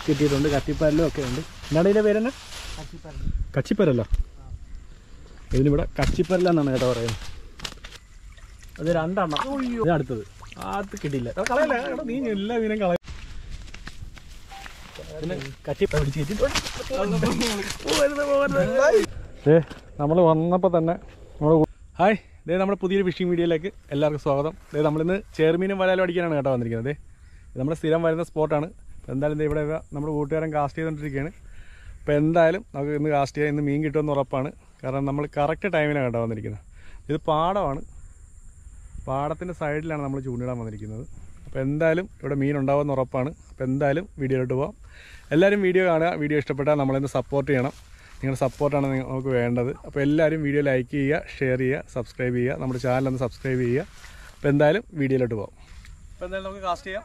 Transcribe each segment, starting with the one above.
കിട്ടിയിട്ടുണ്ട് കച്ചിപ്പരലും ഒക്കെ ഉണ്ട് എന്താണ് ഇതിൻ്റെ പേരെന്നാ കച്ചിപ്പരല്ലോ ഇതിനിവിടെ കച്ചിപ്പരല എന്നാണ് കേട്ടോ പറയുന്നത് അത് രണ്ടെണ്ണം ഇത് അടുത്തത് അത് കിട്ടിയില്ല എടാ, കളയല്ലേ എടാ, നീ എല്ലാ മീനും കളയ പിന്നെ കച്ചിപ്പര പിടിച്ച് ഏ നമ്മൾ വന്നപ്പോൾ തന്നെ നമ്മൾ ഹായ് ദേ നമ്മുടെ പുതിയൊരു ഫിഷിംഗ് വീഡിയോയിലേക്ക് എല്ലാവർക്കും സ്വാഗതം ദേ നമ്മളിന്ന് ചേർമീനും വരാലും അടിക്കാനാണ് കേട്ടോ വന്നിരിക്കുന്നത് ദേ ഇത് നമ്മുടെ സ്ഥിരം വരുന്ന സ്പോട്ടാണ് അപ്പോൾ എന്തായാലും ദേ ഇവിടെ നമ്മുടെ കൂട്ടുകാരൻ കാസ്റ്റ് ചെയ്തുകൊണ്ടിരിക്കുകയാണ് അപ്പോൾ എന്തായാലും നമുക്ക് ഇന്ന് കാസ്റ്റ് ചെയ്യാൻ ഇന്ന് മീൻ കിട്ടുമെന്ന് ഉറപ്പാണ് കാരണം നമ്മൾ കറക്റ്റ് ടൈമിലാണ് കേട്ടോ വന്നിരിക്കുന്നത് ഇത് പാടമാണ് പാടത്തിൻ്റെ സൈഡിലാണ് നമ്മൾ ചൂണ്ടിടാൻ വന്നിരിക്കുന്നത് അപ്പോൾ എന്തായാലും ഇവിടെ മീൻ ഉണ്ടാവുമെന്ന് ഉറപ്പാണ് അപ്പോൾ എന്തായാലും വീഡിയോയിലോട്ട് പോകാം എല്ലാവരും വീഡിയോ കാണുക വീഡിയോ ഇഷ്ടപ്പെട്ടാൽ നമ്മളിന്ന് സപ്പോർട്ട് ചെയ്യണം നിങ്ങളുടെ സപ്പോർട്ടാണ് നമുക്ക് വേണ്ടത് അപ്പോൾ എല്ലാവരും വീഡിയോ ലൈക്ക് ചെയ്യുക ഷെയർ ചെയ്യുക സബ്സ്ക്രൈബ് ചെയ്യുക നമ്മുടെ ചാനൽ ഒന്ന് സബ്സ്ക്രൈബ് ചെയ്യുക അപ്പോൾ എന്തായാലും വീഡിയോയിലോട്ട് പോകാം അപ്പോൾ എന്തായാലും നമുക്ക് കാസ്റ്റ് ചെയ്യാം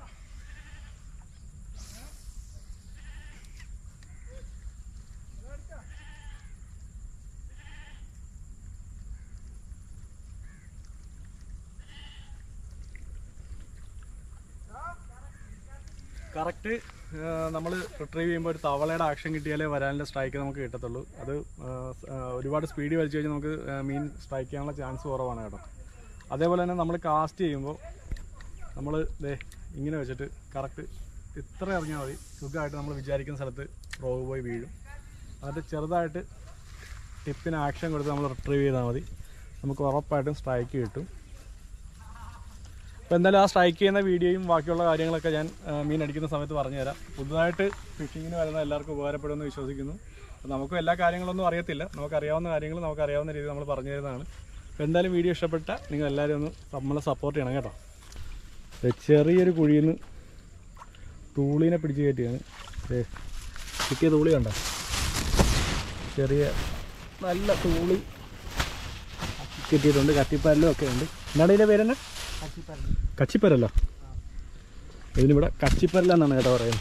കറക്റ്റ് നമ്മൾ റിട്രീവ് ചെയ്യുമ്പോൾ ഒരു തവളയുടെ ആക്ഷൻ കിട്ടിയാലേ വരാനുള്ള സ്ട്രൈക്ക് നമുക്ക് കിട്ടത്തുള്ളൂ അത് ആ, സ്- ആ, ഒരുപാട് സ്പീഡിൽ വലിച്ചു കഴിഞ്ഞാൽ നമുക്ക് ആ, മീൻ സ്ട്രൈക്ക് ചെയ്യാനുള്ള ചാൻസ് കുറവാണ് കേട്ടോ അതേപോലെ തന്നെ നമ്മൾ കാസ്റ്റ് ചെയ്യുമ്പോൾ നമ്മൾ ദേ ഇങ്ങനെ വെച്ചിട്ട് കറക്റ്റ് ഇത്ര ഇറങ്ങിയാൽ മതി സുഖമായിട്ട് നമ്മൾ വിചാരിക്കുന്ന സ്ഥലത്ത് റോവ് പോയി വീഴും എന്നിട്ട് ചെറുതായിട്ട് ടിപ്പിന് ആക്ഷൻ കൊടുത്ത് നമ്മൾ റിട്രീവ് ചെയ്താൽ മതി നമുക്ക് ഉറപ്പായിട്ടും സ്ട്രൈക്ക് കിട്ടും അപ്പോൾ എന്തായാലും ആ സ്ട്രൈക്ക് ചെയ്യുന്ന വീഡിയോയും ബാക്കിയുള്ള കാര്യങ്ങളൊക്കെ ഞാൻ ആ, മീൻ അടിക്കുന്ന സമയത്ത് പറഞ്ഞു തരാം പുതുതായിട്ട് ഫിഷിങ്ങിന് വരുന്ന എല്ലാവർക്കും ഉപകാരപ്പെടുമെന്ന് വിശ്വസിക്കുന്നു അപ്പോൾ നമുക്കും എല്ലാ കാര്യങ്ങളൊന്നും അറിയത്തില്ല നമുക്കറിയാവുന്ന കാര്യങ്ങൾ നമുക്കറിയാവുന്ന രീതിയിൽ നമ്മൾ പറഞ്ഞു തരുന്നതാണ് അപ്പോൾ എന്തായാലും വീഡിയോ ഇഷ്ടപ്പെട്ട നിങ്ങൾ എല്ലാവരും ഒന്ന് നമ്മളെ സപ്പോർട്ട് ചെയ്യണം കേട്ടോ ദേ ചെറിയൊരു കുഴിയിൽ നിന്ന് തൂളീനെ പിടിച്ച് കയറ്റിയാണ് ഏ കിട്ടിയ തൂളി കണ്ടോ ചെറിയ നല്ല തൂളി കിട്ടിയിട്ടുണ്ട് കത്തിപ്പരലും ഒക്കെ ഉണ്ട് എന്താണ് ഇതിൻ്റെ പേരെന്നാ കച്ചിപ്പരല്ലോ ഇതിനിവിടെ കച്ചിപ്പരല എന്നാണ് കേട്ടോ പറയുന്നത്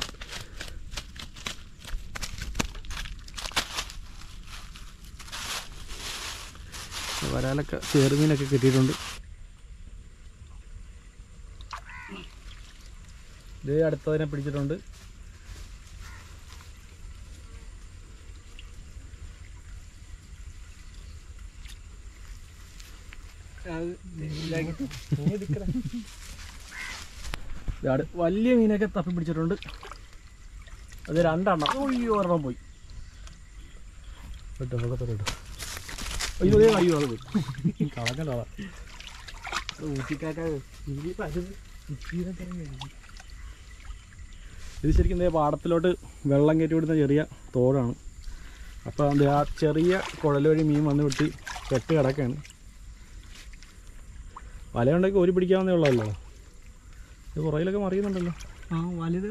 വരാലൊക്കെ ചേറുമീനൊക്കെ കിട്ടിയിട്ടുണ്ട് ഇത് അടുത്തതിനെ പിടിച്ചിട്ടുണ്ട് ഇത് അടു- വലിയ മീനൊക്കെ തപ്പി പിടിച്ചിട്ടുണ്ട് അത് രണ്ടെണ്ണം അയ്യോ ഒരെണ്ണം പോയി കേട്ടോ പക്കത്തോടെ കേട്ടോ അയ്യോ ദേ അയ്യോ അത് പോയി കളക്കണ്ട ഇത് ശരിക്കും ദേ പാടത്തിലോട്ട് വെള്ളം കയറ്റി വിടുന്ന ചെറിയ തോടാണ് അപ്പോൾ അത് ആ ചെറിയ കുഴൽ വഴി മീൻ വന്ന് വിട്ട് കെട്ട് കിടക്കുകയാണ് വലയുണ്ടെങ്കിൽ ഒരു പിടിക്കാവുന്നേ ഉള്ളതല്ലോ ഇത് പുറകിലൊക്കെ മറിയുന്നുണ്ടല്ലോ ആ വലുത്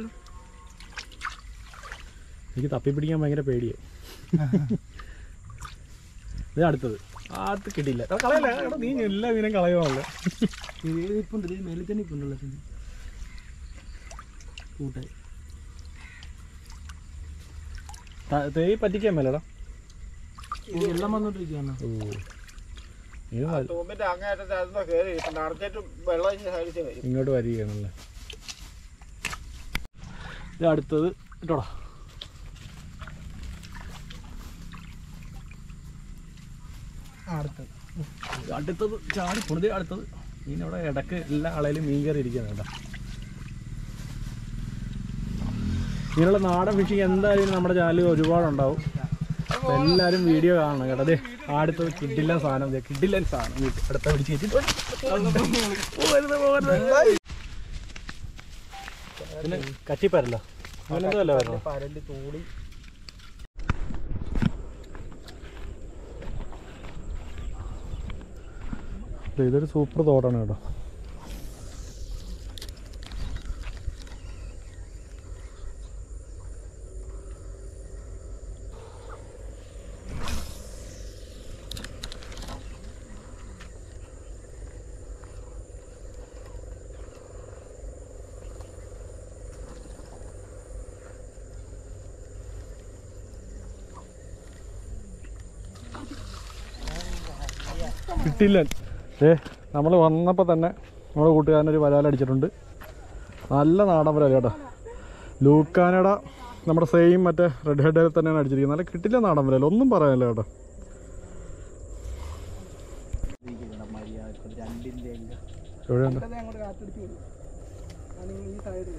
എനിക്ക് തപ്പി പിടിക്കാൻ ഭയങ്കര പേടിയായി ഇത് അടുത്തത് അത് കിട്ടിയില്ല എടാ, കളയല്ലേ എടാ, നീ എല്ലാ മീനും കളയുവാണല്ലോ ഇപ്പുണ്ട് ഇത് മേളിൽ തന്നെ ഇപ്പുണ്ടല്ലോ പിന്നെ കൂട്ടായി ത- തേയ് പറ്റിക്കാൻ മേലടാ വെള്ളം വന്നോണ്ടിരിക്കുകയാണ് ഓ ഇത് വൽ- തൂമ്പിന്റെ അങ്ങേറ്റത്തെ അതൊന്നും കയറി നടത്തിയിട്ടും വെള്ളം ഇങ്ങനെ സൈഡിൽ വരും ഇങ്ങോട്ട് വരികയാണല്ലേ ഇത് അടുത്തത് ഇട്ടോടാ അടുത്തത് ഇത് അടുത്തത് ചാടി പൊടുതി അടുത്തത് മീൻ അവിടെ ഇടക്ക് എല്ലാ ആളേലും മീൻ കയറി ഇരിക്കുകയാണ് കേട്ടോ ഇങ്ങനെയുള്ള നാടൻ ഫിഷിങ് എന്തായാലും നമ്മുടെ ചാനലിൽ ഒരുപാടുണ്ടാവും അപ്പൊ എല്ലാവരും വീഡിയോ കാണണം കേട്ടോ അതെ അടുത്തത് കിഡില്ല സാധനം ദേ കിഡില്ല സാധനം വീട്ടിൽ അടുത്ത പിടിച്ച് കയറ്റി പിന്നെ കച്ചിപ്പരല്ലോ അങ്ങനെന്തോ അല്ല വരണോ പരല് തൂളി ദേ ഇതൊരു സൂപ്പർ തോടാണ് കേട്ടോ കിട്ടിയില്ല ഏ നമ്മൾ വന്നപ്പോൾ തന്നെ നമ്മുടെ കൂട്ടുകാരനൊരു വരാലടിച്ചിട്ടുണ്ട് നല്ല നാടൻ വരാല കേട്ടോ ലൂക്കാനയുടെ നമ്മുടെ സെയിം മറ്റേ റെഡ് ഹെഡിൽ തന്നെയാണ് അടിച്ചിരിക്കുന്നത് നല്ല കിട്ടില്ല നാടൻ വില ഒന്നും പറയാനില്ല കേട്ടോ എവിടെയുണ്ട് അങ്ങോട്ട് കാറ്റടിച്ച് വരും ഞാനിങ്ങനെ ഈ സൈഡ്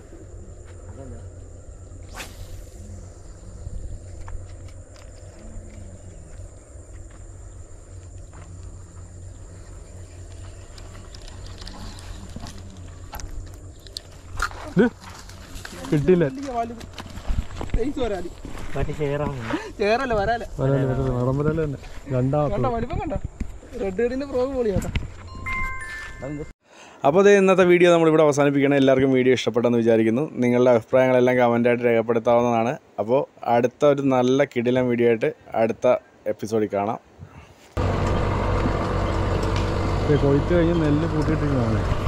ഇത് കിട്ടിയില്ല വലുത് സൈസ് വരാലി മറ്റേ ഷെയറാണ് ചേറല്ല വരാല വരാല് വരാല് നാടൻ വില തന്നെ രണ്ടാമത്തെ കണ്ടോ വലിപ്പം കണ്ടോ റെഡ് ഹെഡിന്റെ പ്രോഗ് പൊളിയാട്ടോ അപ്പോൾ ഇത് ഇന്നത്തെ വീഡിയോ നമ്മളിവിടെ അവസാനിപ്പിക്കണം എല്ലാവർക്കും വീഡിയോ ഇഷ്ടപ്പെട്ടെന്ന് വിചാരിക്കുന്നു നിങ്ങളുടെ അഭിപ്രായങ്ങളെല്ലാം കമൻറ്റായിട്ട് രേഖപ്പെടുത്താവുന്നതാണ് അപ്പോൾ അടുത്ത ഒരു നല്ല കിടിലം വീഡിയോ ആയിട്ട് അടുത്ത എപ്പിസോഡിൽ കാണാം കൊയ്ത്ത് കഴിഞ്ഞ് നെല്ല് കൂട്ടിയിട്ടിരിക്കുന്നതാണ്